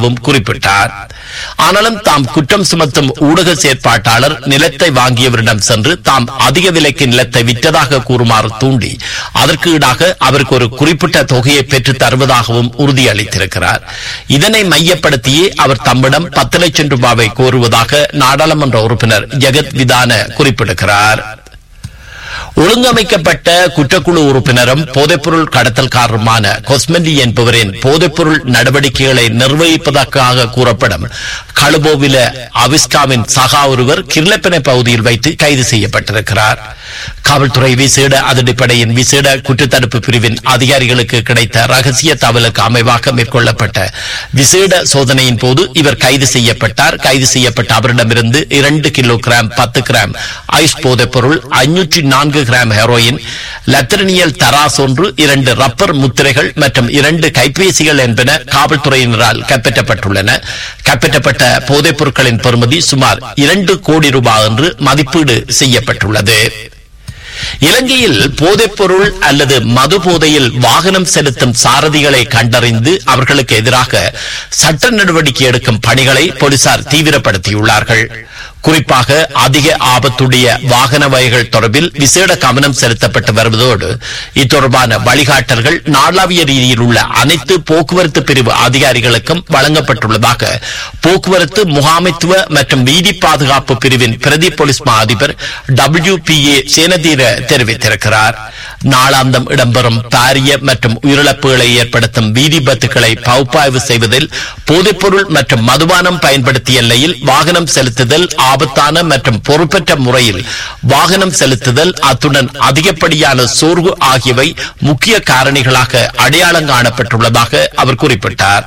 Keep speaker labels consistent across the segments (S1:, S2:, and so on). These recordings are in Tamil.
S1: வருவதாகவும் குறிப்பிட்டார் ஆனாலும் தாம் குற்றம் சுமத்தும் ஊடக செயற்பாட்டாளர் நிலத்தை வாங்கியவரிடம் சென்று தாம் அதிக விலைக்கு நிலத்தை விற்றதாக கூறுமாறு தூண்டி அதற்கு ஈடாக அவருக்கு ஒரு குறிப்பிட்ட தொகையை பெற்றுத் தருவதாகவும் உறுதியளித்திருக்கிறார் இதனை மையப்படுத்தியே அவர் தம்மிடம் பத்து லட்சம் ரூபாவை கோருவதாக நாடாளுமன்ற உறுப்பினர் ஜெகத் விதான குறிப்பிடுகிறார் ஒழுங்கமைக்கப்பட்ட குற்றக்குழு உறுப்பினரும் போதைப்பொருள் கடத்தல்காரருமான கொஸ்மெல்லி என்பவரின் போதைப்பொருள் நடவடிக்கைகளை நிர்வகிப்பதற்காக கூறப்படும் கழுபோவில அவிஸ்காவின் சகா ஒருவர் கிர்லப்பனை பகுதியில் வைத்து கைது செய்யப்பட்டிருக்கிறார் காவல்துறை விசேட அதிரடிப்படையின் விசேட குற்றத்தடுப்பு பிரிவின் அதிகாரிகளுக்கு கிடைத்த ரகசிய தகவலுக்கு அமைவாக மேற்கொள்ளப்பட்ட விசேட சோதனையின் போது இவர் கைது செய்யப்பட்டார் கைது செய்யப்பட்ட அவரிடமிருந்து இரண்டு கிலோ கிராம் பத்து கிராம் ஐஸ் போதைப் பொருள் ஐநூற்றி நான்கு கிராம் ஹெரோயின் லத்திரனியல் தராஸ் ஒன்று இரண்டு ரப்பர் முத்திரைகள் மற்றும் இரண்டு கைபேசிகள் என்பன காவல்துறையினரால் கைப்பற்றப்பட்டுள்ளன கைப்பற்றப்பட்ட போதைப் பொருட்களின் பெறுமதி சுமார் இரண்டு கோடி ரூபாய் என்று மதிப்பீடு செய்யப்பட்டுள்ளது இலங்கையில் போதைப்பொருள் அல்லது மது போதையில் வாகனம் செலுத்தும் சாரதிகளை கண்டறிந்து அவர்களுக்கு எதிராக சட்ட நடவடிக்கை எடுக்கும் பணிகளை போலீசார் தீவிரப்படுத்தியுள்ளார்கள் குறிப்பாக அதிக ஆபத்துடைய வாகன வகைகள் தொடர்பில் விசேட கவனம் செலுத்தப்பட்டு வருவதோடு இத்தொடர்பான வழிகாட்டல்கள் நாளாவிய ரீதியில் உள்ள அனைத்து போக்குவரத்து பிரிவு அதிகாரிகளுக்கும் வழங்கப்பட்டுள்ளதாக போக்குவரத்து முகாமைத்துவ மற்றும் வீதி பாதுகாப்பு பிரிவின் பிரதி போலீஸ் மா அதிபர் டபிள்யூ பி ஏ சேனதீர தெரிவித்திருக்கிறார் நாளாந்தம் இடம்பெறும் பாரிய மற்றும் உயிரிழப்புகளை ஏற்படுத்தும் வீதி விபத்துக்களை பகுப்பாய்வு செய்வதில் போதைப்பொருள் மற்றும் மதுபானம் பயன்படுத்திய எல்லையில் வாகனம் செலுத்துதல் ஆபத்தான மற்றும் பொறுப்பற்ற முறையில் வாகனம் செலுத்துதல் அத்துடன் அதிகப்படியான சோர்வு ஆகியவை முக்கிய காரணிகளாக அடையாளம் காணப்பட்டுள்ளதாக அவர் குறிப்பிட்டார்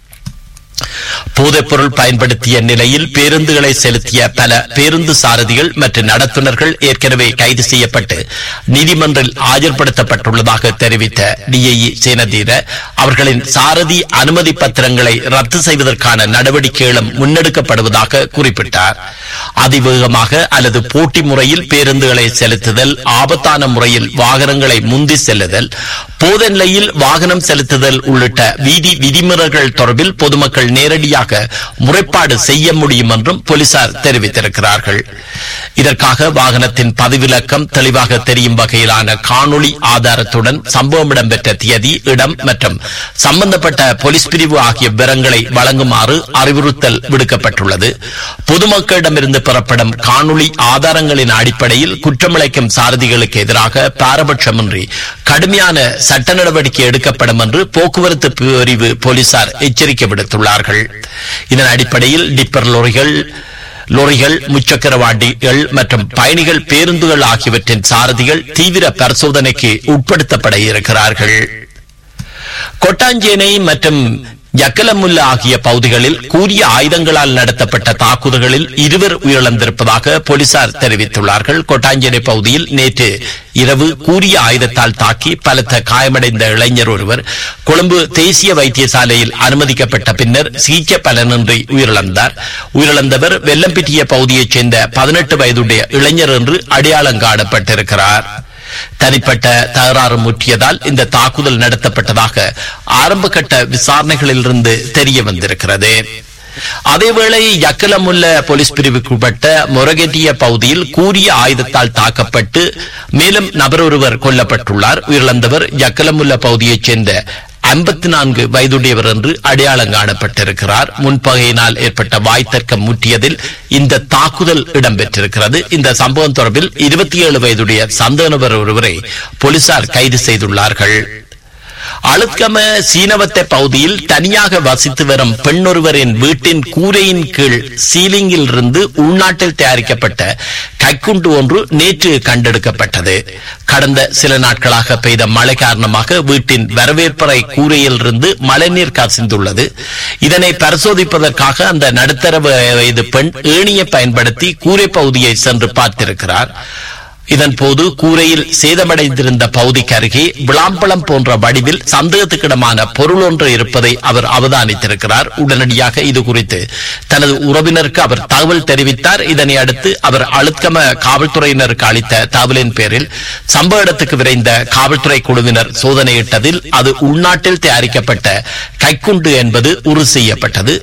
S1: போதைப்பொருள் பயன்படுத்திய நிலையில் பேருந்துகளை செலுத்திய பல பேருந்து சாரதிகள் மற்றும் நடத்துனர்கள் ஏற்கனவே கைது செய்யப்பட்டு நீதிமன்றில் ஆஜர்படுத்தப்பட்டுள்ளதாக தெரிவித்த டிஐஇ சேனதீர அவர்களின் சாரதி அனுமதி பத்திரங்களை ரத்து செய்வதற்கான நடவடிக்கைகளும் முன்னெடுக்கப்படுவதாக குறிப்பிட்டார் அதிவேகமாக அல்லது போட்டி முறையில் பேருந்துகளை செலுத்துதல் ஆபத்தான முறையில் வாகனங்களை முந்தி செல்லுதல் போத நிலையில் வாகனம் செலுத்துதல் உள்ளிட்ட வீதி விதிமுறைகள் தொடர்பில் பொதுமக்கள் நேரடியாக முறைப்பாடு செய்ய முடியும் என்றும் போலீசார் தெரிவித்திருக்கிறார்கள் இதற்காக வாகனத்தின் பதிவிலக்கம் தெளிவாக தெரியும் வகையிலான காணொளி ஆதாரத்துடன் சம்பவம் இடம்பெற்ற தேதி இடம் மற்றும் சம்பந்தப்பட்ட போலீஸ் பிரிவு ஆகிய விவரங்களை வழங்குமாறு அறிவுறுத்தல் விடுக்கப்பட்டுள்ளது பொதுமக்களிடமிருந்து பெறப்படும் காணொளி ஆதாரங்களின் அடிப்படையில் குற்றமிழைக்கும் சாரதிகளுக்கு எதிராக பாரபட்சமின்றி கடுமையான சட்ட நடவடிக்கை எடுக்கப்படும் என்று போக்குவரத்து பிரிவு போலீசார் எச்சரிக்கை விடுத்துள்ளார்கள் இதன் அடிப்படையில் டிப்பர் லோரிகள் லோரிகள் முச்சக்கர வண்டிகள் மற்றும் பயணிகள் பேருந்துகள் ஆகியவற்றின் சாரதிகள் தீவிர பரிசோதனைக்கு உட்படுத்தப்பட இருக்கிறார்கள் கொட்டாஞ்சேனை மற்றும் யக்கலமுல்ல ஆகிய பகுதிகளில் கூறிய ஆயுதங்களால் நடத்தப்பட்ட தாக்குதல்களில் இருவர் உயிரிழந்திருப்பதாக போலீசார் தெரிவித்துள்ளார்கள் கொட்டாஞ்சேனை பகுதியில் நேற்று இரவு கூறிய ஆயுதத்தால் தாக்கி பலத்த காயமடைந்த இளைஞர் ஒருவர் கொழும்பு தேசிய வைத்தியசாலையில் அனுமதிக்கப்பட்ட பின்னர் சிகிச்சை பலனின்றி உயிரிழந்தார் உயிரிழந்தவர் வெள்ளம்பிட்டிய பகுதியைச் சேர்ந்த பதினெட்டு வயதுடைய இளைஞர் என்று அடையாளம் காணப்பட்டிருக்கிறார் தனிப்பட்ட தகராறு முற்றியதால் இந்த தாக்குதல் நடத்தப்பட்டதாக ஆரம்பகட்ட விசாரணைகளிலிருந்து தெரிய வந்திருக்கிறது அதேவேளை யக்கலமுல்ல போலீஸ் பிரிவுக்குட்பட்ட மொரகெட்டிய பகுதியில் கூறிய ஆயுதத்தால் தாக்கப்பட்டு மேலும் நபர் ஒருவர் கொல்லப்பட்டுள்ளார் உயிரிழந்தவர் யக்கலமுல்ல பகுதியைச் சேர்ந்த ஐம்பத்தி நான்கு வயதுடையவர் என்று அடையாளம் காணப்பட்டிருக்கிறார் முன்பகையினால் ஏற்பட்ட வாய்த்தர்க்கம் முற்றியதில் இந்த தாக்குதல் இடம்பெற்றிருக்கிறது இந்த சம்பவம் தொடர்பில் இருபத்தி ஏழு வயதுடைய சந்தேக நபர் ஒருவரை போலீசார் கைது செய்துள்ளார்கள் அழுத்கம சீனவத்தை பகுதியில் தனியாக வசித்து வரும் பெண்ணொருவரின் வீட்டின் கூரையின் கீழ் சீலிங்கில் இருந்து உள்நாட்டில் தயாரிக்கப்பட்ட கைக்குண்டு ஒன்று நேற்று கண்டெடுக்கப்பட்டது கடந்த சில நாட்களாக பெய்த மழை காரணமாக வீட்டின் வரவேற்பறை கூரையில் இருந்து மழைநீர் கசிந்துள்ளது இதனை பரிசோதிப்பதற்காக அந்த நடுத்தர வயது பெண் ஏணியை பயன்படுத்தி கூரை பகுதியை சென்று பார்த்திருக்கிறார் இதன் போது கூரையில் சேதமடைந்திருந்த பகுதிக்கு அருகே விளாம்பழம் போன்ற வடிவில் சந்தேகத்துக்கிடமான பொருள் ஒன்று இருப்பதை அவர் அவதானித்திருக்கிறார் உடனடியாக இது குறித்து தனது உறவினருக்கு அவர் தகவல் தெரிவித்தார் இதனை அடுத்து அவர் அழுத்கம காவல்துறையினருக்கு அளித்த தகவலின் பேரில் சம்பவ இடத்துக்கு விரைந்த காவல்துறை குழுவினர் சோதனையிட்டதில் அது உள்நாட்டில் தயாரிக்கப்பட்ட கைக்குண்டு என்பது உறுதி செய்யப்பட்டது